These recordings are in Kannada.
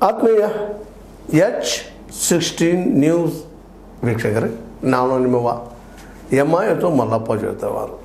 ಆತ್ಮೀಯ ಎಚ್ ಸಿಕ್ಸ್ಟೀನ್ ನ್ಯೂಸ್ ವೀಕ್ಷಕರೇ ನಾನು ನಿಮ್ಮವ ಎಮ್ ಐ ಅಥವಾ ಮಲ್ಲಪ್ಪ ಜೋತವಾರು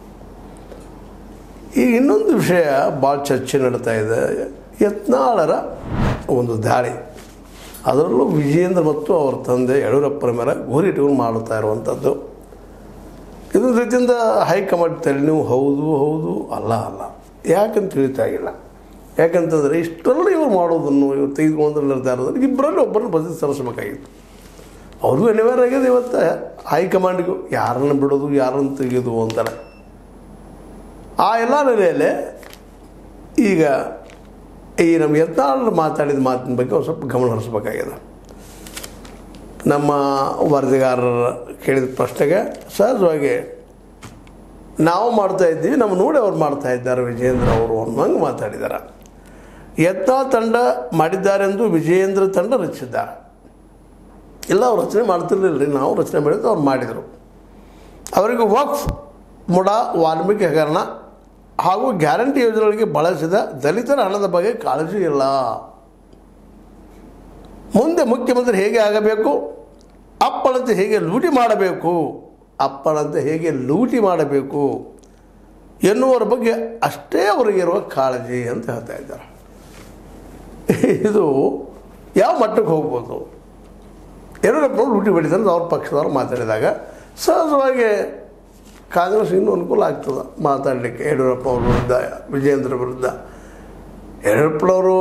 ಈಗ ಇನ್ನೊಂದು ವಿಷಯ ಭಾಳ ಚರ್ಚೆ ನಡೀತಾ ಇದೆ ಯತ್ನಾಳರ ಒಂದು ದಾಳಿ ಅದರಲ್ಲೂ ವಿಜಯೇಂದ್ರ ಮತ್ತು ಅವರ ತಂದೆ ಯಡಿಯೂರಪ್ಪನ ಮೇಲೆ ಗುರಿ ಇಟ್ಕೊಂಡು ಮಾಡುತ್ತಾ ಇರುವಂಥದ್ದು ಇದೊಂದು ರೀತಿಯಿಂದ ಹೈಕಮಾಂಡ್ ತಲೆನೋವು ಹೌದು ಹೌದು ಅಲ್ಲ ಅಲ್ಲ ಯಾಕಂತ ತಿಳಿತಾ ಇಲ್ಲ ಯಾಕಂತಂದರೆ ಇಷ್ಟೆಲ್ಲ ಇವ್ರು ಮಾಡೋದನ್ನು ಇವ್ರು ತೆಗೆದುಕೊಂಡು ನಿರ್ಧಾರದಲ್ಲಿ ಇಬ್ಬರಲ್ಲಿ ಒಬ್ಬರನ್ನು ಬದಲು ಸರಿಸಬೇಕಾಗಿತ್ತು ಅವ್ರಿಗೂ ಅನಿವಾರ್ಯ ಆಗಿದೆ ಇವತ್ತು ಹೈಕಮಾಂಡ್ಗೂ ಯಾರನ್ನು ಬಿಡೋದು ಯಾರನ್ನು ತೆಗೆಯೋದು ಅಂತಾರೆ ಆ ಎಲ್ಲ ನೆಲೆಯಲ್ಲೇ ಈಗ ಈ ನಮ್ಮ ಯತ್ನಾಳರು ಮಾತಾಡಿದ ಮಾತಿನ ಬಗ್ಗೆ ಒಂದು ಸ್ವಲ್ಪ ಗಮನ ಹರಿಸ್ಬೇಕಾಗಿದೆ ನಮ್ಮ ವರದಿಗಾರರ ಕೇಳಿದ ಪ್ರಶ್ನೆಗೆ ಸಹಜವಾಗಿ ನಾವು ಮಾಡ್ತಾ ಇದ್ದೀವಿ ನಮ್ಮ ನೋಡಿ ಅವ್ರು ಮಾಡ್ತಾ ಇದ್ದಾರೆ ವಿಜಯೇಂದ್ರ ಅವರು ಅನ್ನೋಂಗೆ ಮಾತಾಡಿದ್ದಾರೆ ಯತ್ನಾಳ್ ತಂಡ ಮಾಡಿದ್ದಾರೆಂದು ವಿಜಯೇಂದ್ರ ತಂಡ ರಚಿಸಿದ್ದಾರೆ ಇಲ್ಲ ಅವ್ರು ರಚನೆ ಮಾಡ್ತಿರ್ಲಿಲ್ಲ ರೀ ನಾವು ರಚನೆ ಮಾಡಿದ್ದು ಅವ್ರು ಮಾಡಿದರು ಅವರಿಗೆ ವಕ್ಫ್ ಮುಡ ವಾಲ್ಮೀಕಿ ಹಗರಣ ಹಾಗೂ ಗ್ಯಾರಂಟಿ ಯೋಜನೆಗಳಿಗೆ ಬಳಸಿದ ದಲಿತರ ಹಣದ ಬಗ್ಗೆ ಕಾಳಜಿ ಇಲ್ಲ ಮುಂದೆ ಮುಖ್ಯಮಂತ್ರಿ ಹೇಗೆ ಆಗಬೇಕು ಅಪ್ಪನಂತೆ ಹೇಗೆ ಲೂಟಿ ಮಾಡಬೇಕು ಅಪ್ಪನಂತೆ ಹೇಗೆ ಲೂಟಿ ಮಾಡಬೇಕು ಎನ್ನುವರ ಬಗ್ಗೆ ಅಷ್ಟೇ ಅವರಿಗಿರುವ ಕಾಳಜಿ ಅಂತ ಹೇಳ್ತಾ ಇದ್ದಾರೆ ಇದು ಯಾವ ಮಟ್ಟಕ್ಕೆ ಹೋಗ್ಬೋದು ಯಡಿಯೂರಪ್ಪನವ್ರು ಲೂಟಿ ಹೊಡಿತಾರೆ ಅವ್ರ ಪಕ್ಷದವ್ರು ಮಾತಾಡಿದಾಗ ಸಹಜವಾಗಿ ಕಾಂಗ್ರೆಸ್ ಇನ್ನೂ ಅನುಕೂಲ ಆಗ್ತದೆ ಮಾತಾಡಲಿಕ್ಕೆ ಯಡಿಯೂರಪ್ಪ ಅವ್ರ ವಿರುದ್ಧ ವಿಜಯೇಂದ್ರ ವಿರುದ್ಧ ಯಡಿಯೂರಪ್ಪನವರು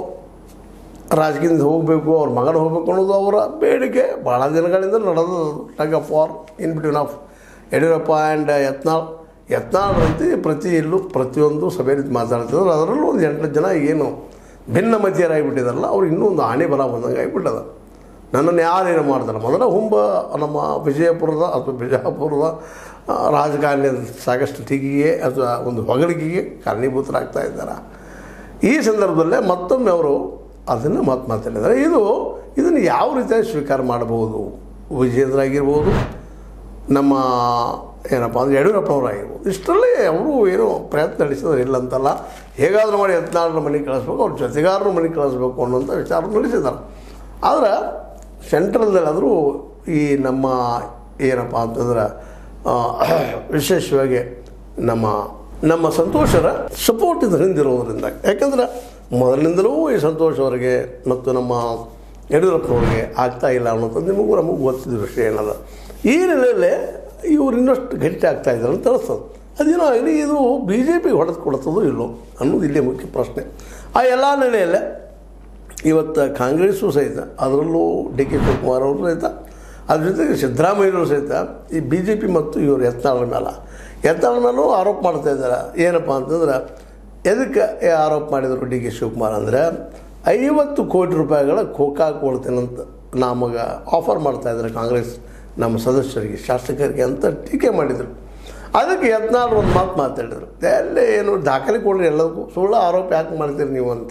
ರಾಜಕೀಯದಿಂದ ಹೋಗಬೇಕು ಅವ್ರ ಮಗನ ಹೋಗಬೇಕು ಅನ್ನೋದು ಅವರ ಬೇಡಿಕೆ ಭಾಳ ದಿನಗಳಿಂದ ನಡೆದು tug of war in between of Yediyurappa and Yatnal Yatnal ಅಂತೆ ಪ್ರತಿ ಎಲ್ಲೂ ಪ್ರತಿಯೊಂದು ಸಭೆಯಲ್ಲಿ ಮಾತಾಡ್ತಿದ್ರು ಅದರಲ್ಲೂ ಒಂದು ಎಂಟು ಜನ ಏನು ಭಿನ್ನಮತಿಯರಾಗಿಬಿಟ್ಟಿದಾರಲ್ಲ ಅವ್ರು ಇನ್ನೂ ಒಂದು ಆಣೆ ಬಲ ಬಂದಂಗೆ ಆಗಿಬಿಟ್ಟದ ನನ್ನನ್ನು ಯಾರೇನು ಮಾಡ್ತಾರೆ ಮೊದಲ ಹುಂಬ ನಮ್ಮ ವಿಜಯಪುರದ ಅಥವಾ ಬಿಜಾಪುರದ ಆ, ರಾಜಕಾರಣಿಯ ಸಾಕಷ್ಟು ಟೀಕೆಗೆ ಅಥವಾ ಒಂದು ಹೊಗಳಿಕೆಗೆ ಕಾರಣೀಭೂತರಾಗ್ತಾ ಇದ್ದಾರೆ ಈ ಸಂದರ್ಭದಲ್ಲೇ ಮತ್ತೊಮ್ಮೆ ಅವರು ಅದನ್ನು ಮಾತು ಮಾತಾಡಿದ್ದಾರೆ ಇದು ಇದನ್ನು ಯಾವ ರೀತಿಯಾಗಿ ಸ್ವೀಕಾರ ಮಾಡಬಹುದು ವಿಜೇಂದ್ರ ಆಗಿರ್ಬೋದು ನಮ್ಮ ಏನಪ್ಪ ಅಂದರೆ ಯಡಿಯೂರಪ್ಪನವರಾಗಿರ್ಬೋದು ಇಷ್ಟರಲ್ಲೇ ಅವರು ಏನೋ ಪ್ರಯತ್ನ ನಡೆಸಿದ್ರೆ ಇಲ್ಲ ಅಂತಲ್ಲ ಹೇಗಾದರೂ ಮಾಡಿ ಹದಿನಾರರ ಮನೆಗೆ ಕಳಿಸ್ಬೇಕು ಅವ್ರ ಜೊತೆಗಾರರ ಮನೆಗೆ ಕಳಿಸ್ಬೇಕು ಅನ್ನೋಂಥ ವಿಚಾರ ನಡೆಸಿದ್ದಾರೆ ಆದರೆ ಸೆಂಟ್ರಲ್ದಲ್ಲಾದರೂ ಈ ನಮ್ಮ ಏನಪ್ಪ ಅಂತಂದ್ರೆ ಆ, ವಿಶೇಷವಾಗಿ ನಮ್ಮ ನಮ್ಮ ಸಂತೋಷರ ಸಪೋರ್ಟ್ ಇದ್ರ ಹಿಂದಿರೋದ್ರಿಂದ ಯಾಕಂದ್ರೆ ಮೊದಲಿನಿಂದಲೂ ಈ ಸಂತೋಷ್ ಅವರಿಗೆ ಮತ್ತು ನಮ್ಮ ಯಡಿಯೂರಪ್ಪನವ್ರಿಗೆ ಆಗ್ತಾ ಇಲ್ಲ ಅನ್ನೋದು ನಿಮಗೂ ನಮಗೂ ಗೊತ್ತಿದ್ದ ವಿಷಯ ಏನಲ್ಲ ಈ ನೆಲೆಯಲ್ಲೇ ಇವ್ರು ಇನ್ನಷ್ಟು ಗಟ್ಟಿ ಆಗ್ತಾ ಇದ್ದಾರೆ ಅಂತ ಅನಿಸ್ತದೆ ಅದೇನೋ ಆಗಲಿ ಇದು ಬಿ ಜೆ ಪಿಗೆ ಹೊಡೆದು ಕೊಡ್ತದೋ ಇಲ್ಲೋ ಅನ್ನೋದು ಇಲ್ಲೇ ಮುಖ್ಯ ಪ್ರಶ್ನೆ ಆ ಎಲ್ಲ ನೆಲೆಯಲ್ಲೇ ಇವತ್ತು ಕಾಂಗ್ರೆಸ್ಸು ಸಹಿತ ಅದರಲ್ಲೂ ಡಿ ಕೆ ಶಿವಕುಮಾರ್ ಅವರು ಸಹಿತ ಅದ್ರ ಜೊತೆಗೆ ಸಿದ್ದರಾಮಯ್ಯವರು ಸಹಿತ ಈ ಬಿ ಜೆ ಪಿ ಮತ್ತು ಇವರು ಯತ್ನಾಳರ ಮೇಲೆ ಯತ್ನಾಳರ ಮೇಲೂ ಆರೋಪ ಮಾಡ್ತಾ ಇದ್ದಾರೆ ಏನಪ್ಪ ಅಂತಂದ್ರೆ ಎದಕ್ಕೆ ಈ ಆರೋಪ ಮಾಡಿದರು ಡಿ ಕೆ ಶಿವಕುಮಾರ್ ಅಂದರೆ ಐವತ್ತು ಕೋಟಿ ರೂಪಾಯಿಗಳ ಖೋಖಾ ಕೊಡ್ತೇನಂತ ನಮಗೆ ಆಫರ್ ಮಾಡ್ತಾ ಇದ್ದಾರೆ ಕಾಂಗ್ರೆಸ್ ನಮ್ಮ ಸದಸ್ಯರಿಗೆ ಶಾಸಕರಿಗೆ ಅಂತ ಟೀಕೆ ಮಾಡಿದರು ಅದಕ್ಕೆ ಯತ್ನಾಳ್ ಒಂದು ಮಾತು ಮಾತಾಡಿದರು ಎಲ್ಲೇ ಏನು ದಾಖಲೆ ಕೊಡ್ರಿ ಎಲ್ಲದಕ್ಕೂ ಸುಳ್ಳು ಆರೋಪ ಯಾಕೆ ಮಾಡ್ತೀರಿ ನೀವು ಅಂತ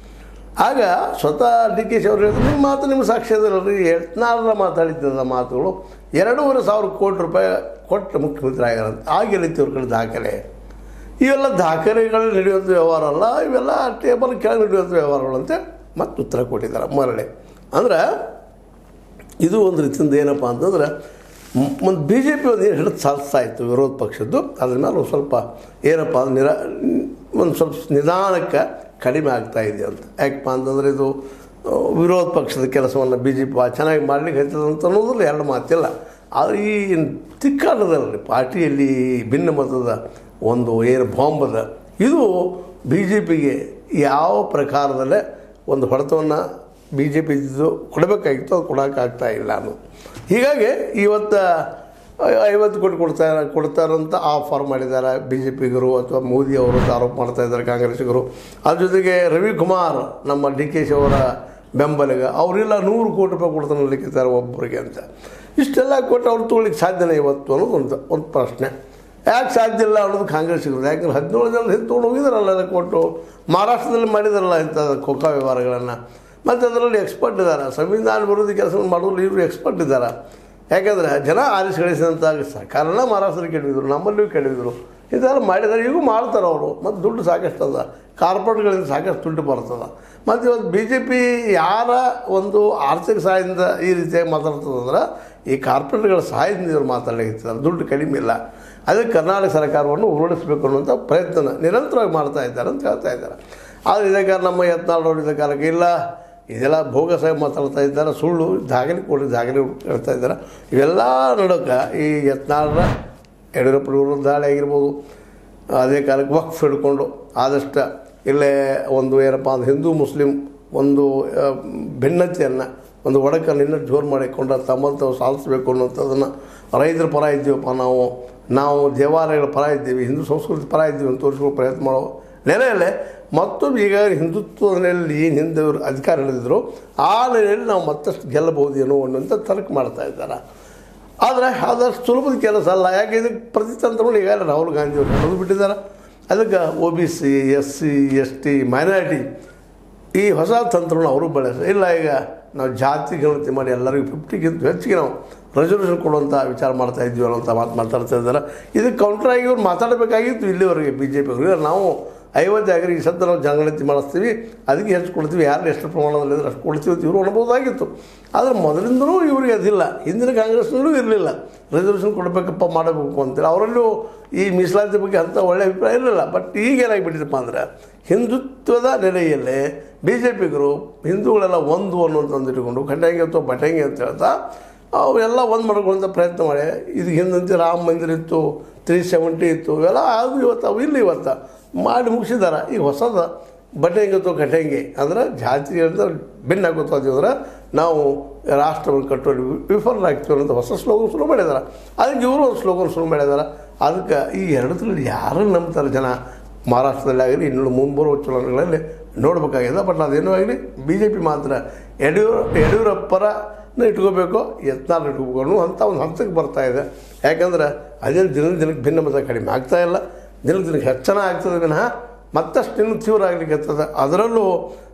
ಆಗ ಸ್ವತಃ ಡಿ ಕೆ ಶಿ ಅವರು ಹೇಳಿದ್ರು ನಿಮ್ಮ ಮಾತು ನಿಮ್ಮ ಸಾಕ್ಷ್ಯದಲ್ರಿ ಯತ್ನಾಳರ ಮಾತಾಡಿದ್ದ ಮಾತುಗಳು ಎರಡೂವರೆ ಸಾವಿರ ಕೋಟಿ ರೂಪಾಯಿ ಕೊಟ್ಟು ಮುಖ್ಯಮಂತ್ರಿ ಆಗ್ಯಾರಂತ ಆಗಿರೈತಿ ಇವ್ರ ಕಡೆ ದಾಖಲೆ ಇವೆಲ್ಲ ದಾಖಲೆಗಳು ನಡೆಯುವಂಥ ವ್ಯವಹಾರ ಅಲ್ಲ ಇವೆಲ್ಲ ಟೇಬಲ್ ಕೆಳಗೆ ನಡೆಯುವಂಥ ವ್ಯವಹಾರಗಳಂತೆ ಮತ್ತೆ ಉತ್ತರ ಕೊಟ್ಟಿದ್ದಾರೆ ಮರಳಿ ಅಂದ್ರೆ ಇದು ಒಂದು ರೀತಿಯಿಂದ ಏನಪ್ಪ ಅಂತಂದ್ರೆ ಒಂದು ಬಿ ಜೆ ಪಿ ಒಂದು ಏನು ಹಿಡಿದು ಸಾಧಿಸ್ತಾ ಇತ್ತು ವಿರೋಧ ಪಕ್ಷದ್ದು ಅದ್ರ ಮೇಲೆ ಒಂದು ಸ್ವಲ್ಪ ಏನಪ್ಪ ಅಂದ್ರೆ ನಿರಾ ಒಂದು ಸ್ವಲ್ಪ ನಿಧಾನಕ್ಕೆ ಕಡಿಮೆ ಆಗ್ತಾ ಇದೆ ಅಂತ ಯಾಕಪ್ಪ ಅಂತಂದರೆ ಇದು ಆ, ವಿರೋಧ ಪಕ್ಷದ ಕೆಲಸವನ್ನು ಬಿ ಜೆ ಪಿ ಚೆನ್ನಾಗಿ ಮಾಡ್ಲಿಕ್ಕೆ ಹತ್ತದ ಅಂತ ಅನ್ನೋದ್ರಲ್ಲಿ ಎರಡು ಮಾತಿಲ್ಲ ಆದರೆ ಈ ತಿಕ್ಕಾಟದಲ್ಲಿ ಪಾರ್ಟಿಯಲ್ಲಿ ಭಿನ್ನ ಮತದ ಒಂದು ಏನು ಬಾಂಬ್ ಅದ ಇದು ಬಿ ಜೆ ಪಿಗೆ ಯಾವ ಪ್ರಕಾರದಲ್ಲೇ ಒಂದು ಹೊಡೆತವನ್ನು ಬಿ ಜೆ ಪಿ ಇದ್ದು ಕೊಡಬೇಕಾಗಿತ್ತು ಅದು ಕೊಡೋಕ್ಕಾಗ್ತಾ ಇಲ್ಲ ಅನ್ನೋದು ಹೀಗಾಗಿ ಇವತ್ತು ಐವತ್ತು ಕೋಟಿ ಕೊಡ್ತಾರೆ ಕೊಡ್ತಾರಂತ ಆಫರ್ ಮಾಡಿದ್ದಾರೆ ಬಿ ಜೆ ಪಿಗರು ಅಥವಾ ಮೋದಿ ಅವರು ಅಂತ ಆರೋಪ ಮಾಡ್ತಾ ಇದ್ದಾರೆ ಕಾಂಗ್ರೆಸ್ಸಿಗರು ಅದ್ರ ಜೊತೆಗೆ ರವಿಕುಮಾರ್ ನಮ್ಮ ಡಿ ಕೆ ಶಿ ಅವರ ಬೆಂಬಲಿಗ ಅವರೆಲ್ಲ ನೂರು ಕೋಟಿ ರೂಪಾಯಿ ಕೊಡ್ತಾನೆ ಲಿಖಿತಾರೆ ಒಬ್ಬರಿಗೆ ಅಂತ ಇಷ್ಟೆಲ್ಲ ಕೊಟ್ಟು ಅವ್ರು ತೊಗೊಳ್ಳಿಕ್ಕೆ ಸಾಧ್ಯನೇ ಇವತ್ತು ಅನ್ನೋದು ಒಂದು ಒಂದು ಪ್ರಶ್ನೆ ಯಾಕೆ ಸಾಧ್ಯ ಇಲ್ಲ ಅನ್ನೋದು ಕಾಂಗ್ರೆಸ್ಸಿಗರು ಯಾಕಂದ್ರೆ ಹದಿನೇಳು ಜನ ಹಿಂದೆ ತೊಗೊಂಡು ಹೋಗಿದಾರಲ್ಲ ಅದಕ್ಕೆ ಕೊಟ್ಟು ಮಹಾರಾಷ್ಟ್ರದಲ್ಲಿ ಮಾಡಿದಾರಲ್ಲ ಇಂಥ ಖೋಖಾ ವ್ಯವಹಾರಗಳನ್ನು ಮತ್ತು ಅದರಲ್ಲಿ ಎಕ್ಸ್ಪರ್ಟ್ ಇದ್ದಾರೆ ಸಂವಿಧಾನ ವಿರೋಧಿ ಕೆಲಸವನ್ನು ಮಾಡೋದು ಇವರು ಎಕ್ಸ್ಪರ್ಟ್ ಇದ್ದಾರೆ ಯಾಕಂದರೆ ಜನ ಆರಿಸಿ ಗಳಿಸಿದಂಥ ಸರ್ಕಾರನ ಮಹಾರಾಷ್ಟ್ರದಲ್ಲಿ ಕೆಡವಿದ್ರು ನಮ್ಮಲ್ಲಿಯೂ ಕೆಡವಿದ್ರು ಇದೆಲ್ಲ ಮಾಡಿದ್ದಾರೆ ಈಗೂ ಮಾಡ್ತಾರೆ ಅವರು ಮತ್ತು ದುಡ್ಡು ಸಾಕಷ್ಟು ಅದ ಕಾರ್ಪೊರೇಟ್ಗಳಿಂದ ಸಾಕಷ್ಟು ದುಡ್ಡು ಬರ್ತದೆ ಮತ್ತು ಇವತ್ತು ಬಿ ಜೆ ಪಿ ಯಾರ ಒಂದು ಆರ್ಥಿಕ ಸಹಾಯದಿಂದ ಈ ರೀತಿಯಾಗಿ ಮಾತಾಡ್ತದಂದ್ರೆ ಈ ಕಾರ್ಪೊರೇಟ್ಗಳ ಸಹಾಯದಿಂದ ಇವರು ಮಾತಾಡಲಿಕ್ಕಿದ್ದಾರೆ ದುಡ್ಡು ಕಡಿಮೆ ಇಲ್ಲ ಅದಕ್ಕೆ ಕರ್ನಾಟಕ ಸರ್ಕಾರವನ್ನು ಉರುಳಿಸಬೇಕು ಅನ್ನುವಂಥ ಪ್ರಯತ್ನ ನಿರಂತರವಾಗಿ ಮಾಡ್ತಾ ಇದ್ದಾರೆ ಅಂತ ಹೇಳ್ತಾ ಇದ್ದಾರೆ ಆದರೆ ಇದಕ್ಕೆ ನಮ್ಮ ಯತ್ನಾಳ್ ಇದ್ದ ಕಾಲಕ್ಕೆ ಇಲ್ಲ ಇದೆಲ್ಲ ಭೋಗಸಾಗಿ ಮಾತಾಡ್ತಾ ಇದ್ದಾರೆ ಸುಳ್ಳು ದಾಖಲೆ ಕೊಡಿ ದಾಖಲೆ ಹೇಳ್ತಾ ಇದ್ದಾರೆ ಇವೆಲ್ಲ ನಡುಕ ಈ ಯತ್ನಾಳರ ಯಡಿಯೂರಪ್ಪ ವಿರುದ್ಧ ದಾಳಿ ಆಗಿರ್ಬೋದು ಅದೇ ಕಾಲಕ್ಕೆ ವಕ್ಫ್ ಹಿಡ್ಕೊಂಡು ಆದಷ್ಟು ಇಲ್ಲೇ ಒಂದು ಏನಪ್ಪ ಅಂದ್ರೆ ಹಿಂದೂ ಮುಸ್ಲಿಂ ಒಂದು ಆ, ಭಿನ್ನತೆಯನ್ನು ಒಂದು ಒಡಕನ್ನು ಇನ್ನೂ ಜೋರು ಮಾಡಿಕೊಂಡು ತಮ್ಮನ್ನು ತಾವು ಸಾಧಿಸಬೇಕು ಅನ್ನೋಂಥದ್ದನ್ನು ರೈತರ ಪರ ಇದ್ದೀವಪ್ಪ ನಾವು ನಾವು ದೇವಾಲಯಗಳ ಪರ ಇದ್ದೀವಿ ಹಿಂದೂ ಸಂಸ್ಕೃತಿ ಪರ ಇದ್ದೀವಿ ಅಂತ ತೋರಿಸ್ಕೊಳ್ಳೋ ಪ್ರಯತ್ನ ಮಾಡೋ ನೆಲೆಯಲ್ಲೇ ಮತ್ತೊಮ್ಮೆ ಈಗ ಹಿಂದುತ್ವದ ನೆಲೆಯಲ್ಲಿ ಏನು ಹಿಂದೆ ಇವರು ಅಧಿಕಾರ ಹಿಡಿದಿದ್ರು ಆ ನೆಲೆಯಲ್ಲಿ ನಾವು ಮತ್ತಷ್ಟು ಗೆಲ್ಲಬಹುದೇನೋ ಅನ್ನುವಂಥ ತರ್ಕ ಮಾಡ್ತಾ ಇದ್ದಾರೆ ಆದರೆ ಆದಷ್ಟು ಸುಲಭದ ಕೆಲಸ ಅಲ್ಲ ಯಾಕೆ ಇದಕ್ಕೆ ಪ್ರತಿತಂತ್ರಗಳು ಈಗಾಗಲೇ ರಾಹುಲ್ ಗಾಂಧಿ ಅವರು ಹಿಡಿದು ಬಿಟ್ಟಿದ್ದಾರೆ ಅದಕ್ಕೆ O B C S C S T minority ಈ ಹೊಸ ತಂತ್ರವನ್ನು ಅವರು ಬಳಸ ಇಲ್ಲ ಈಗ ನಾವು ಜಾತಿ ಗಣತಿ ಮಾಡಿ ಎಲ್ಲರಿಗೂ ಫಿಫ್ಟಿಗಿಂತ ಹೆಚ್ಚಿಗೆ ನಾವು ರೆಸಲ್ಯೂಷನ್ ಕೊಡುವಂಥ ವಿಚಾರ ಮಾಡ್ತಾ ಇದ್ವಿ ಅನ್ನೋಂಥ ಮಾತು ಮಾತಾಡ್ತಾ ಇದ್ದಾರೆ ಇದಕ್ಕೆ ಕೌಂಟ್ರ್ ಆಗಿ ಇವ್ರು ಮಾತಾಡಬೇಕಾಗಿತ್ತು ಇಲ್ಲಿವರೆಗೆ ಬಿ ಜೆ ಪಿ ನಾವು ಐವತ್ತು ಆಗ್ರಿ ಈ ಸದ್ದ ನಾವು ಜನಗಣತಿ ಮಾಡಿಸ್ತೀವಿ ಅದಕ್ಕೆ ಹೆಚ್ಚು ಕೊಡ್ತೀವಿ ಯಾರು ಎಷ್ಟು ಪ್ರಮಾಣದಲ್ಲಿ ಇದ್ರೆ ಅಷ್ಟು ಕೊಡ್ತೀವಿ ಅಂತ ಇವರು ಅನ್ಬೋದಾಗಿತ್ತು ಆದರೆ ಮೊದಲಿಂದಲೂ ಇವರಿಗೆ ಅದಿಲ್ಲ ಹಿಂದಿನ ಕಾಂಗ್ರೆಸ್ನಲ್ಲೂ ಇರಲಿಲ್ಲ ರೆಸಲ್ಯೂಷನ್ ಕೊಡಬೇಕಪ್ಪ ಮಾಡಬೇಕು ಅಂತೇಳಿ ಅವರಲ್ಲೂ ಈ ಮೀಸಲಾತಿ ಬಗ್ಗೆ ಅಂಥ ಒಳ್ಳೆಯ ಅಭಿಪ್ರಾಯ ಇರಲಿಲ್ಲ ಬಟ್ ಈಗ ಏನಾಗಿಬಿಟ್ಟಿದಪ್ಪ ಅಂದರೆ ಹಿಂದುತ್ವದ ನೆಲೆಯಲ್ಲೇ ಬಿ ಜೆ ಪಿಗರು ಹಿಂದೂಗಳೆಲ್ಲ ಒಂದು ಅನ್ನುವಂಥದ್ದು ಇಟ್ಕೊಂಡು ಖಂಡಂಗಿ ಅಥವಾ ಬಟಂಗಿ ಅಂತ ಹೇಳ್ತಾ ಅವೆಲ್ಲ ಒಂದು ಮಾಡ್ಕೊಳ್ಳೋಂಥ ಪ್ರಯತ್ನ ಮಾಡಿ ಇದು ಹಿಂದಂತೆ ರಾಮ ಮಂದಿರ ಇತ್ತು ತ್ರೀ ಸೆವೆಂಟಿ ಇತ್ತು ಇವೆಲ್ಲ ಅದು ಇವತ್ತು ಅವು ಇಲ್ಲ ಇವತ್ತು ಮಾಡಿ ಮುಗಿಸಿದಾರೆ ಈಗ ಹೊಸದ ಬಟಂಗಿ ಅಥವಾ ಕಟಂಗಿ ಅಂದ್ರೆ ಜಾತಿಗಳಿಂದ ಭಿನ್ನ ಆಗುತ್ತದೀವಿ ಅಂದ್ರೆ ನಾವು ರಾಷ್ಟ್ರವನ್ನು ಕಟ್ಟುವಲ್ಲಿ ವಿಫಲರಾಗ್ತೀವಿ ಅನ್ನೋದು ಹೊಸ ಸ್ಲೋಗನ್ ಶುರು ಮಾಡಿದ್ದಾರೆ ಅದಕ್ಕೆ ಇವರು ಒಂದು ಸ್ಲೋಗನ್ ಶುರು ಮಾಡಿದ್ದಾರೆ ಅದಕ್ಕೆ ಈ ಎರಡರಲ್ಲಿ ಯಾರನ್ನು ನಂಬ್ತಾರೆ ಜನ ಮಹಾರಾಷ್ಟ್ರದಲ್ಲಿ ಆಗಲಿ ಇನ್ನೂ ಮುಂಬರುವ ಚುನಾವಣೆಗಳಲ್ಲಿ ನೋಡಬೇಕಾಗಿದೆ ಬಟ್ ಅದೇನೂ ಆಗಲಿ ಬಿ ಜೆ ಪಿ ಮಾತ್ರ ಯಡಿಯೂರ ಯಡಿಯೂರಪ್ಪರನ್ನ ಇಟ್ಕೋಬೇಕು ಯತ್ನಾಳ್ ಇಟ್ಕೋಬೇಕು ಅನ್ನೋ ಅಂಥ ಒಂದು ಹಂತಕ್ಕೆ ಬರ್ತಾ ಇದೆ ಯಾಕಂದ್ರೆ ಅದೇನು ದಿನ ದಿನಕ್ಕೆ ಭಿನ್ನ ಮತ ಕಡಿಮೆ ಆಗ್ತಾ ಇಲ್ಲ ದಿನ ದಿನಕ್ಕೆ ಹೆಚ್ಚನ ಆಗ್ತದೆ ವಿನಃ ಮತ್ತಷ್ಟು ಇನ್ನೂ ತೀವ್ರ ಆಗಲಿಕ್ಕೆ ಅದರಲ್ಲೂ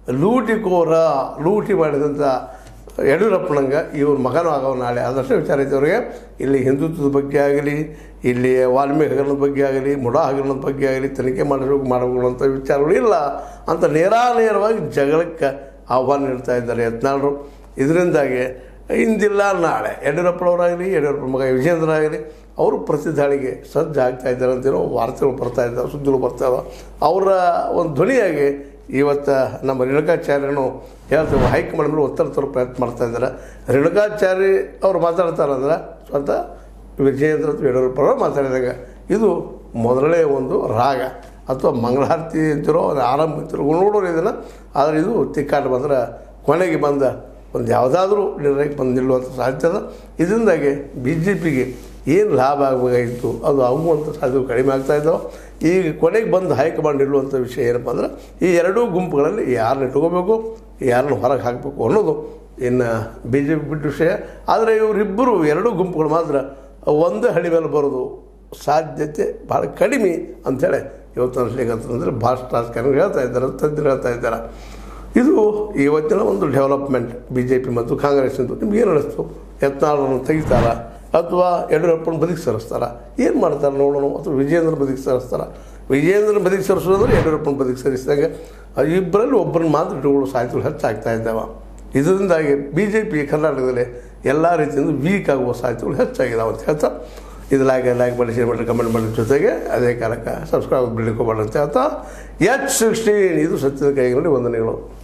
ಲೂಟಿಕೋರ ಲೂಟಿ ಮಾಡಿದಂಥ ಯಡಿಯೂರಪ್ಪನಂಗೆ ಇವ್ರ ಮಗನೂ ಆಗವ ನಾಳೆ ಅದಷ್ಟೇ ವಿಚಾರ ಐತೆ ಅವ್ರಿಗೆ ಇಲ್ಲಿ ಹಿಂದುತ್ವದ ಬಗ್ಗೆ ಆಗಲಿ ಇಲ್ಲಿ ವಾಲ್ಮೀಕಿ ಹಗರಣದ ಬಗ್ಗೆ ಆಗಲಿ ಮುಡಾ ಹಗರಣದ ಬಗ್ಗೆ ಆಗಲಿ ತನಿಖೆ ಮಾಡಬೇಕು ಮಾಡಬೇಕು ಅಂತ ವಿಚಾರಗಳು ಇಲ್ಲ ಅಂತ ನೇರಾನೇರವಾಗಿ ಜಗಳಕ್ಕೆ ಆಹ್ವಾನ ನೀಡ್ತಾ ಇದ್ದಾರೆ ಯತ್ನಾಳರು ಇದರಿಂದಾಗಿ ಇಂದಿಲ್ಲ ನಾಳೆ ಯಡಿಯೂರಪ್ಪನವರಾಗಲಿ ಯಡಿಯೂರಪ್ಪ ಮಗ ವಿಜೇಂದ್ರ ಆಗಲಿ ಅವರು ಪ್ರತಿ ದಾಳಿಗೆ ಸಜ್ಜು ಆಗ್ತಾ ಇದ್ದಾರೆ ಅಂತೇನೋ ವಾರ್ತೆಗಳು ಬರ್ತಾ ಇದ್ದಾವೆ ಸುದ್ದಿಗಳು ಬರ್ತಾ ಇದ್ದಾವೆ ಅವರ ಒಂದು ಧ್ವನಿಯಾಗಿ ಇವತ್ತು ನಮ್ಮ ರೇಣುಕಾಚಾರ್ಯನು ಹೇಳ್ತೇವೆ ಹೈಕಮಾಂಡ್ ಮೇಲೆ ಒತ್ತಡ ತರೋ ಪ್ರಯತ್ನ ಮಾಡ್ತಾ ಇದ್ದಾರೆ ರೇಣುಕಾಚಾರ್ಯ ಅವ್ರು ಮಾತಾಡ್ತಾರಂದ್ರೆ ಸ್ವತಃ ವಿಜಯೇಂದ್ರ ಅಥವಾ ಯಡಿಯೂರಪ್ಪನವರು ಮಾತಾಡಿದಾಗ ಇದು ಮೊದಲನೇ ಒಂದು ರಾಗ ಅಥವಾ ಮಂಗಳಾರತಿ ಅಂತಿರೋ ಅದು ಆರಂಭ ಅಂತಿರೋ ನೋಡೋರು ಇದನ್ನು ಆದರೆ ಇದು ತಿಕ್ಕಾಟ ಬಂದ್ರೆ ಕೊನೆಗೆ ಬಂದ ಒಂದು ಯಾವುದಾದ್ರೂ ನಿರ್ಣಯಕ್ಕೆ ಬಂದು ನಿಲ್ಲುವಂಥ ಸಾಧ್ಯತೆ ಅದ ಇದರಿಂದಾಗಿ ಬಿ ಜೆ ಪಿಗೆ ಏನು ಲಾಭ ಆಗಬೇಕಾಗಿತ್ತು ಅದು ಆಗುವಂಥ ಸಾಧ್ಯತೆ ಕಡಿಮೆ ಆಗ್ತಾ ಇದ್ದಾವೆ ಈಗ ಕೊನೆಗೆ ಬಂದು ಹೈಕಮಾಂಡ್ ನಿಲ್ಲುವಂಥ ವಿಷಯ ಏನಪ್ಪ ಅಂದ್ರೆ ಈ ಎರಡೂ ಗುಂಪುಗಳಲ್ಲಿ ಯಾರನ್ನ ಇಟ್ಕೋಬೇಕು ಯಾರನ್ನ ಹೊರಗೆ ಹಾಕಬೇಕು ಅನ್ನೋದು ಇನ್ನು ಬಿ ಜೆ ಪಿ ಬಿಟ್ಟ ವಿಷಯ ಆದರೆ ಇವರಿಬ್ಬರು ಎರಡೂ ಗುಂಪುಗಳು ಮಾತ್ರ ಒಂದೇ ಹಳಿ ಮೇಲೆ ಬರೋದು ಸಾಧ್ಯತೆ ಭಾಳ ಕಡಿಮೆ ಅಂಥೇಳಿ ಇವತ್ತು ಅನ್ಸ್ಲಿಕ್ಕಂತಂದರೆ ಭಾಳಷ್ಟು ರಾಜಕಾರಣಿಗಳು ಹೇಳ್ತಾ ಇದ್ದಾರೆ ತಜ್ಞರು ಹೇಳ್ತಾ ಇದ್ದಾರೆ ಇದು ಇವತ್ತಿನ ಒಂದು ಡೆವಲಪ್ಮೆಂಟ್ ಬಿ ಜೆ ಪಿ ಮತ್ತು ಕಾಂಗ್ರೆಸ್ಸಿಂದು ನಿಮ್ಗೆ ಏನು ಅನಿಸ್ತು ಯತ್ನಾಳನ್ನು ತೆಗಿತಾರ ಅಥವಾ ಯಡಿಯೂರಪ್ಪನ ಬದುಕಿ ಸರಿಸ್ತಾರ ಏನು ಮಾಡ್ತಾರೆ ನೋಡೋಣ ಅಥವಾ ವಿಜಯೇಂದ್ರ ಬದುಕಿ ಸರಿಸ್ತಾರ ವಿಜಯೇಂದ್ರ ಬದುಕಿ ಸರಿಸೋದಂದ್ರೆ ಯಡಿಯೂರಪ್ಪನ ಬದುಕಿ ಸರಿಸಿದಾಗ ಇಬ್ಬರಲ್ಲಿ ಒಬ್ಬರನ್ನ ಮಾತ್ರ ಇಟ್ಟುಕೊಳ್ಳೋ ಸಾಧ್ಯತೆಗಳು ಹೆಚ್ಚಾಗ್ತಾ ಇದ್ದಾವೆ ಇದರಿಂದಾಗಿ ಬಿ ಜೆ ಪಿ ಕರ್ನಾಟಕದಲ್ಲಿ ಎಲ್ಲ ರೀತಿಯಿಂದ ವೀಕ್ ಆಗುವ ಸಾಧ್ಯತೆಗಳು ಹೆಚ್ಚಾಗಿದ್ದಾವೆ ಅಂತ ಹೇಳ್ತಾ ಇದು ಲೈಕ್ ಲೈಕ್ ಮಾಡಿ ಶೇರ್ ಮಾಡಿ ಕಮೆಂಟ್ ಮಾಡಿ ಜೊತೆಗೆ ಅದೇ ಕಾಲಕ್ಕೆ ಸಬ್ಸ್ಕ್ರೈಬ್ ಬಿಡ್ಲಿಕ್ಕೆ ಅಂತ ಹೇಳ್ತಾ ಎಚ್ ಸಿಕ್ಸ್ಟೀನ್ ಇದು ಸತ್ಯದ ಕೈಗಳಲ್ಲಿ ವಂದನೆಗಳು